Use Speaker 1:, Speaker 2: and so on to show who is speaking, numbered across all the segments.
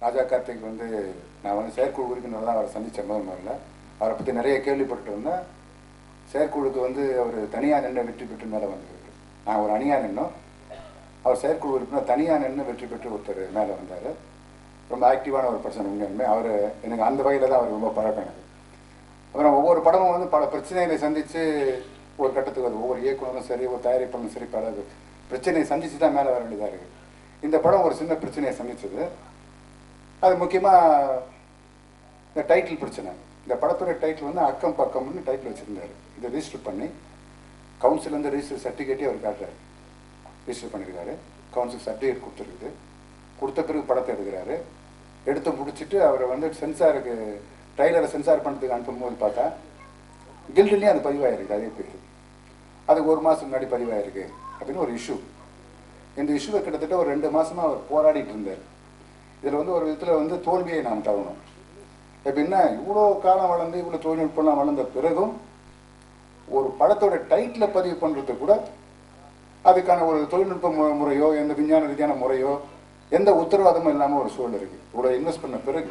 Speaker 1: ராஜா கார்த்திக் வந்து நான் வந்து செயற்குழு உறுப்பினர் தான் அவரை சந்திச்ச முதல் முதல்ல அவரை பற்றி நிறைய கேள்விப்பட்டு இருந்தேன் செயற்குழுக்கு வந்து அவர் தனியாக நின்று வெற்றி பெற்று மேலே வந்திருக்கு நான் ஒரு அணியாக நின்னோம் அவர் செயற்குழு உறுப்பினர் தனியாக நின்று வெற்றி பெற்று ஒருத்தர் மேலே வந்தார் ரொம்ப ஆக்டிவான ஒரு பர்சன் உண்மையுமே அவர் எனக்கு அந்த வகையில் தான் அவர் ரொம்ப பழக்கம் எனக்கு அப்புறம் ஒவ்வொரு படமும் வந்து பல பிரச்சனைகளை சந்தித்து ஒரு கட்டத்துக்கு வருது ஒவ்வொரு இயக்குனரும் சரி ஒரு தயாரிப்பாளரும் சரி பல பிரச்சனையை சந்திச்சு தான் மேலே வர வேண்டியதாக இருக்குது இந்த படம் ஒரு சின்ன பிரச்சனையை சந்திச்சது அது முக்கியமாக இந்த டைட்டில் பிரச்சனை இந்த படத்துடைய டைட்டில் வந்து அக்கம் பக்கம்னு டைட்டில் வச்சுருந்தாரு இதை ரிஜிஸ்டர் பண்ணி கவுன்சிலேருந்து ரிஜிஸ்டர் சர்டிஃபிகேட்டே அவர் காட்டுறாரு ரிஜிஸ்டர் பண்ணியிருக்காரு கவுன்சில் சர்டிஃபிகேட் கொடுத்துருக்குது கொடுத்த பிறகு படத்தை எடுக்கிறாரு எடுத்து முடிச்சுட்டு அவரை வந்து சென்சாருக்கு ட்ரைலரை சென்சார் பண்ணுறதுக்கு அனுப்பும்போது பார்த்தா கில்டுலேயும் அது பதிவாயிருக்கு அதே பேர் அதுக்கு ஒரு மாதம் முன்னாடி பதிவாயிருக்கு அப்படின்னு ஒரு இஷ்யூ இந்த இஷ்யூவை கிட்டத்தட்ட ஒரு ரெண்டு மாசமா அவர் போராடிட்டு இருந்தார் இதில் வந்து ஒரு விதத்தில் வந்து தோல்வியை நாம் தரணும் எப்படின்னா இவ்வளோ காலம் வளர்ந்து இவ்வளோ தொழில்நுட்பம்லாம் வளர்ந்த பிறகும் ஒரு படத்தோட டைட்டிலை பதிவு பண்ணுறது கூட அதுக்கான ஒரு தொழில்நுட்ப மு- முறையோ எந்த விஞ்ஞான ரீதியான முறையோ எந்த உத்தரவாதமும் இல்லாமல் ஒரு சூழல் இருக்கு இவ்வளோ இன்வெஸ்ட் பண்ண பிறகு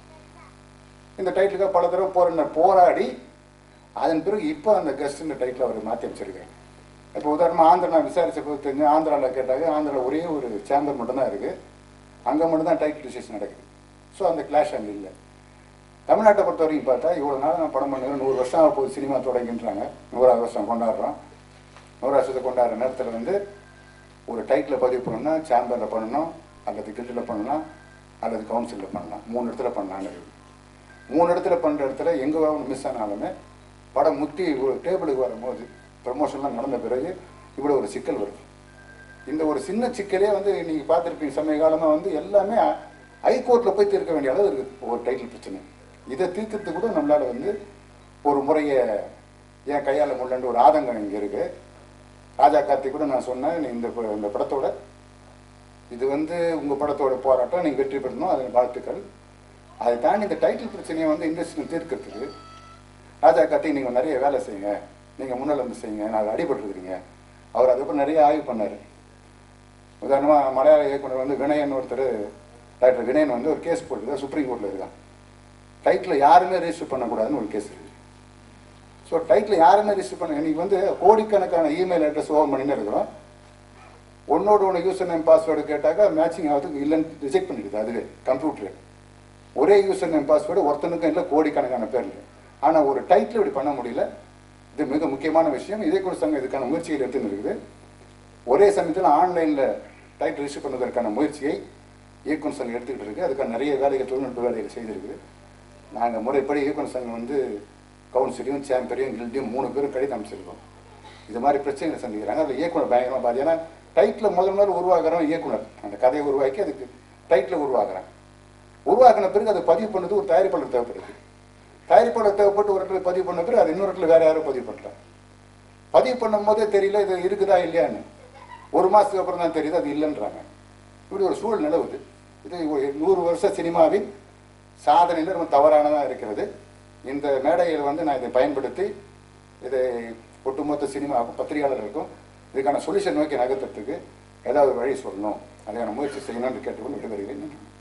Speaker 1: இந்த டைட்டிலுக்காக பல தடவை போராடின போராடி அதன் பிறகு இப்போ அந்த கெஸ்ட்ன்ற டைட்டில் அவர் மாற்றி வச்சிருக்காரு இப்போ உதாரணமாக ஆந்திரா நான் விசாரிச்ச போது தெரிஞ்சு ஆந்திராவில் கேட்டாங்க ஆந்திராவில் ஒரே ஒரு சேம்பர் மட்டும்தான் இருக்குது அங்கே மட்டும்தான் டைட்டில் டிசிஷன் நடக்குது ஸோ அந்த கிளாஷ் அங்கே இல்லை தமிழ்நாட்டை பொறுத்த வரைக்கும் பார்த்தா இவ்வளோ நாள் நான் படம் பண்ணுறேன் நூறு வருஷம் ஆக போகுது சினிமா தொடங்கின்றாங்க நூறாவது வருஷம் கொண்டாடுறோம் நூறு வருஷத்தை கொண்டாடுற நேரத்தில் வந்து ஒரு டைட்டில் பதிவு பண்ணணும்னா சேம்பரில் பண்ணணும் அல்லது கில்டில் பண்ணலாம் அல்லது கவுன்சிலில் பண்ணலாம் மூணு இடத்துல பண்ணலான்னு இருக்குது மூணு இடத்துல பண்ணுற இடத்துல எங்கே ஒன்று மிஸ் ஆனாலுமே படம் முத்தி ஒரு டேபிளுக்கு வரும்போது ப்ரமோஷன்லாம் நடந்த பிறகு இவ்வளோ ஒரு சிக்கல் வருது இந்த ஒரு சின்ன சிக்கலே வந்து நீங்கள் பார்த்துருப்பீங்க சமய காலமாக வந்து எல்லாமே ஹைகோர்ட்டில் போய் தீர்க்க வேண்டிய அளவு இருக்குது ஒரு டைட்டில் பிரச்சனை இதை தீர்க்கறதுக்கு கூட நம்மளால் வந்து ஒரு முறையை ஏன் கையாள முடியலன்ற ஒரு ஆதங்கம் இங்கே இருக்குது ராஜா கார்த்திக் கூட நான் சொன்னேன் நீ இந்த ப- இந்த படத்தோட இது வந்து உங்கள் படத்தோட போராட்டம் நீங்கள் வெற்றி பெறணும் அதன் வாழ்த்துக்கள் அதை தாண்டி இந்த டைட்டில் பிரச்சனையை வந்து இண்டஸ்ட்ரியில் தீர்க்கறதுக்கு ராஜா கார்த்திக் நீங்கள் நிறைய வேலை செய்யுங்க நீங்கள் முன்னால் வந்து செய்யுங்க நான் அடிபட்டுருக்கிறீங்க அவர் அதுக்கப்புறம் நிறைய ஆய்வு பண்ணார் உதாரணமாக மலையாள இயக்குனர் வந்து வினயன் ஒருத்தர் டாக்டர் வினயன் வந்து ஒரு கேஸ் போட்டுருக்கார் சுப்ரீம் கோர்ட்டில் இருக்கான் டைட்டில் யாருமே ரெஜிஸ்டர் பண்ணக்கூடாதுன்னு ஒரு கேஸ் இருக்குது ஸோ டைட்டில் யாருமே ரிஜிஸ்டர் பண்ண இன்னைக்கு வந்து கோடிக்கணக்கான இமெயில் அட்ரஸ் ஓபன் பண்ணின்னு இருக்கிறோம் ஒன்னோட ஒன்று யூசர் நேம் பாஸ்வேர்டு கேட்டாக்கா மேட்சிங் ஆகிறதுக்கு இல்லைன்னு ரிஜெக்ட் பண்ணிடுது அதுவே கம்ப்யூட்டரு ஒரே யூசர் நேம் பாஸ்வேர்டு ஒருத்தனுக்கும் இல்லை கோடிக்கணக்கான பேர் ஆனால் ஒரு டைட்டில் இப்படி பண்ண முடியல இது மிக முக்கியமான விஷயம் இதே கூட சங்கம் இதுக்கான முயற்சிகள் எடுத்துன்னு இருக்குது ஒரே சமயத்தில் ஆன்லைனில் டைட்டில் ரிஜிஸ்டர் பண்ணுவதற்கான முயற்சியை இயக்குனர் சங்கம் எடுத்துக்கிட்டு இருக்கு அதுக்கான நிறைய வேலைகள் தொழில்நுட்ப வேலைகள் செய்திருக்குது நாங்கள் முறைப்படி இயக்குனர் சங்கம் வந்து கவுன்சிலையும் சேம்பரையும் கில்டையும் மூணு பேரும் கடிதம் அமைச்சிருக்கோம் இது மாதிரி பிரச்சனைகளை சந்திக்கிறாங்க அதில் இயக்குனர் பயங்கரமாக பாதி ஏன்னா டைட்டில் முதல் முதல்ல உருவாக்குறவன் இயக்குனர் அந்த கதையை உருவாக்கி அதுக்கு டைட்டில் உருவாக்குறான் உருவாக்கின பிறகு அதை பதிவு பண்ணது ஒரு தயாரிப்பாளர் தேவைப்படுது தயாரிப்பாளர் தேவைப்பட்டு ஒரு இடத்துல பதிவு பண்ண பிறகு அது இன்னொரு இடத்துல வேற யாரும் பதிவு பண்ணுறாங்க பதிவு பண்ணும் போதே தெரியல இது இருக்குதா இல்லையான்னு ஒரு மாதத்துக்கு அப்புறம் தான் தெரியுது அது இல்லைன்றாங்க இப்படி ஒரு சூழல் நிலவுது இது ஒரு நூறு வருஷ சினிமாவின் சாதனையில் ரொம்ப தவறானதாக இருக்கிறது இந்த மேடையில் வந்து நான் இதை பயன்படுத்தி இதை ஒட்டுமொத்த சினிமாவுக்கும் பத்திரிகையாளர்களுக்கும் இதுக்கான சொல்யூஷன் நோக்கி நகர்த்துறதுக்கு ஏதாவது வழி சொல்லணும் அதுக்கான முயற்சி செய்யணும்னு கேட்டுக்கொண்டு விட்டு வருகிறேன் நன்றி